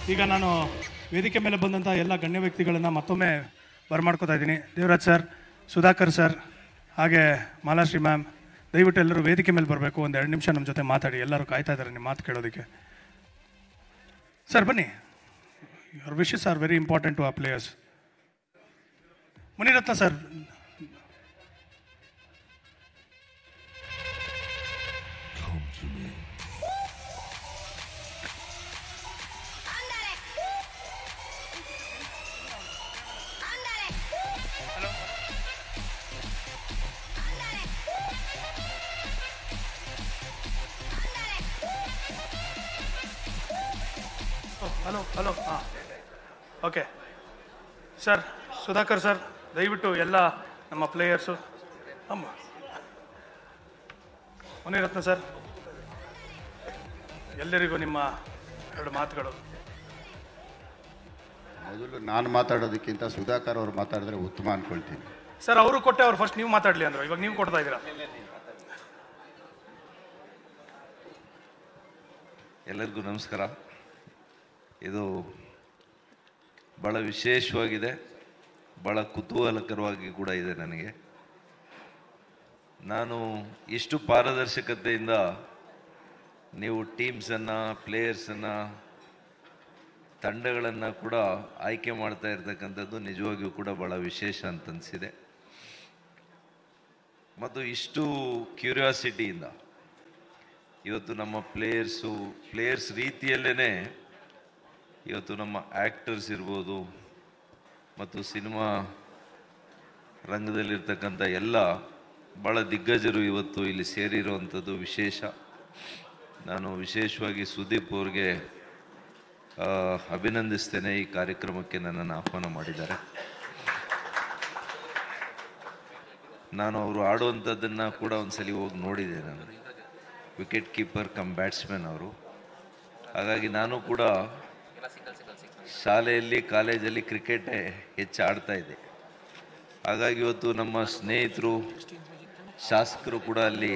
ಈಗ ನಾನು ವೇದಿಕೆ ಮೇಲೆ ಬಂದಂಥ ಎಲ್ಲ ಗಣ್ಯ ವ್ಯಕ್ತಿಗಳನ್ನು ಮತ್ತೊಮ್ಮೆ ಬರಮಾಡ್ಕೋತಾ ಇದ್ದೀನಿ ದೇವರಾಜ್ ಸರ್ ಸುಧಾಕರ್ ಸರ್ ಹಾಗೆ ಮಾಲಾಶ್ರೀ ಮ್ಯಾಮ್ ದಯವಿಟ್ಟು ಎಲ್ಲರೂ ವೇದಿಕೆ ಮೇಲೆ ಬರಬೇಕು ಒಂದು ಎರಡು ನಿಮಿಷ ನಮ್ಮ ಜೊತೆ ಮಾತಾಡಿ ಎಲ್ಲರೂ ಕಾಯ್ತಾ ಇದ್ದಾರೆ ನಿಮ್ಮ ಮಾತು ಕೇಳೋದಕ್ಕೆ ಸರ್ ಬನ್ನಿ your wishes are very important to ಆ players Muniratna sir hello hello ಹಾಂ ಓಕೆ ಸರ್ ಸುಧಾಕರ್ ಸರ್ ದಯವಿಟ್ಟು ಎಲ್ಲ ನಮ್ಮ ಪ್ಲೇಯರ್ಸು ಅಮ್ಮ ಮುನಿರತ್ನ ಸರ್ ಎಲ್ಲರಿಗೂ ನಿಮ್ಮ ಎರಡು ಮಾತುಗಳು ಮೊದಲು ನಾನು ಮಾತಾಡೋದಕ್ಕಿಂತ ಸುಧಾಕರ್ ಅವರು ಮಾತಾಡಿದ್ರೆ ಉತ್ತಮ ಅನ್ಕೊಳ್ತೀನಿ ಸರ್ ಅವರು ಕೊಟ್ಟೆ ಅವ್ರು ಫಸ್ಟ್ ನೀವು ಮಾತಾಡಲಿ ಅಂದರು ಇವಾಗ ನೀವು ಕೊಡ್ತಾ ಇದ್ದೀರಾ ಎಲ್ಲರಿಗೂ ನಮಸ್ಕಾರ ಇದು ಭಾಳ ವಿಶೇಷವಾಗಿದೆ ಭಾಳ ಕುತೂಹಲಕರವಾಗಿ ಕೂಡ ಇದೆ ನನಗೆ ನಾನು ಎಷ್ಟು ಪಾರದರ್ಶಕತೆಯಿಂದ ನೀವು ಟೀಮ್ಸನ್ನು ಪ್ಲೇಯರ್ಸನ್ನು ತಂಡಗಳನ್ನು ಕೂಡ ಆಯ್ಕೆ ಮಾಡ್ತಾ ಇರ್ತಕ್ಕಂಥದ್ದು ನಿಜವಾಗಿಯೂ ಕೂಡ ಭಾಳ ವಿಶೇಷ ಅಂತ ಅನಿಸಿದೆ ಮತ್ತು ಇಷ್ಟು ಕ್ಯೂರಿಯಾಸಿಟಿಯಿಂದ ಇವತ್ತು ನಮ್ಮ ಪ್ಲೇಯರ್ಸು ಪ್ಲೇಯರ್ಸ್ ರೀತಿಯಲ್ಲೇ ಇವತ್ತು ನಮ್ಮ ಆ್ಯಕ್ಟರ್ಸ್ ಇರ್ಬೋದು ಮತ್ತು ಸಿನಿಮಾ ರಂಗದಲ್ಲಿರ್ತಕ್ಕಂಥ ಎಲ್ಲ ಭಾಳ ದಿಗ್ಗಜರು ಇವತ್ತು ಇಲ್ಲಿ ಸೇರಿರುವಂಥದ್ದು ವಿಶೇಷ ನಾನು ವಿಶೇಷವಾಗಿ ಸುದೀಪ್ ಅವ್ರಿಗೆ ಆ, ಅಭಿನಂದಿಸ್ತೇನೆ ಈ ಕಾರ್ಯಕ್ರಮಕ್ಕೆ ನನ್ನನ್ನು ಆಹ್ವಾನ ಮಾಡಿದ್ದಾರೆ ನಾನು ಅವರು ಆಡುವಂಥದ್ದನ್ನು ಕೂಡ ಒಂದ್ಸಲಿ ಹೋಗಿ ನೋಡಿದೆ ನಾನು ವಿಕೆಟ್ ಕೀಪರ್ ಕಮ್ ಬ್ಯಾಟ್ಸ್ಮನ್ ಅವರು ಹಾಗಾಗಿ ನಾನು ಕೂಡ ಶಾಲೆಯಲ್ಲಿ ಕಾಲೇಜಲ್ಲಿ ಕ್ರಿಕೆಟೇ ಹೆಚ್ಚು ಆಡ್ತಾ ಇದ್ದೆ ಹಾಗಾಗಿ ಇವತ್ತು ನಮ್ಮ ಸ್ನೇಹಿತರು ಶಾಸಕರು ಕೂಡ ಅಲ್ಲಿ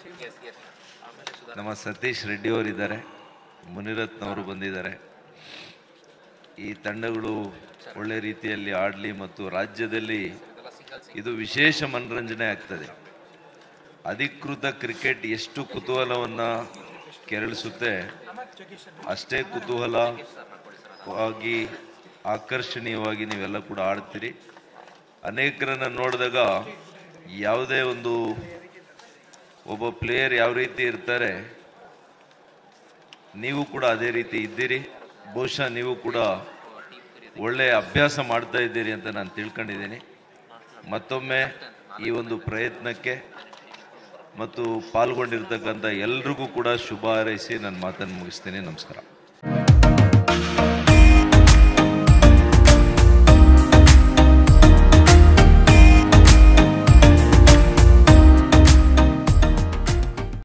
ನಮ್ಮ ಸತೀಶ್ ರೆಡ್ಡಿ ಅವರಿದ್ದಾರೆ ಮುನಿರತ್ನ ಅವರು ಬಂದಿದ್ದಾರೆ ಈ ತಂಡಗಳು ಒಳ್ಳೆ ರೀತಿಯಲ್ಲಿ ಆಡಲಿ ಮತ್ತು ರಾಜ್ಯದಲ್ಲಿ ಇದು ವಿಶೇಷ ಮನರಂಜನೆ ಆಗ್ತದೆ ಅಧಿಕೃತ ಕ್ರಿಕೆಟ್ ಎಷ್ಟು ಕುತೂಹಲವನ್ನು ಕೆರಳಿಸುತ್ತೆ ಅಷ್ಟೇ ಕುತೂಹಲವಾಗಿ ಆಕರ್ಷಣೀಯವಾಗಿ ನೀವೆಲ್ಲ ಕೂಡ ಆಡ್ತೀರಿ ಅನೇಕರನ್ನ ನೋಡಿದಾಗ ಯಾವುದೇ ಒಂದು ಒಬ್ಬ ಪ್ಲೇಯರ್ ಯಾವ ರೀತಿ ಇರ್ತಾರೆ ನೀವು ಕೂಡ ಅದೇ ರೀತಿ ಇದ್ದೀರಿ ಬಹುಶಃ ನೀವು ಕೂಡ ಒಳ್ಳೆಯ ಅಭ್ಯಾಸ ಮಾಡ್ತಾ ಇದ್ದೀರಿ ಅಂತ ನಾನು ತಿಳ್ಕೊಂಡಿದ್ದೀನಿ ಮತ್ತೊಮ್ಮೆ ಈ ಒಂದು ಪ್ರಯತ್ನಕ್ಕೆ ಮತ್ತು ಪಾಲ್ಗೊಂಡಿರ್ತಕ್ಕಂಥ ಎಲ್ರಿಗೂ ಕೂಡ ಶುಭ ಹಾರೈಸಿ ನನ್ನ ಮಾತನ್ನು ಮುಗಿಸ್ತೀನಿ ನಮಸ್ಕಾರ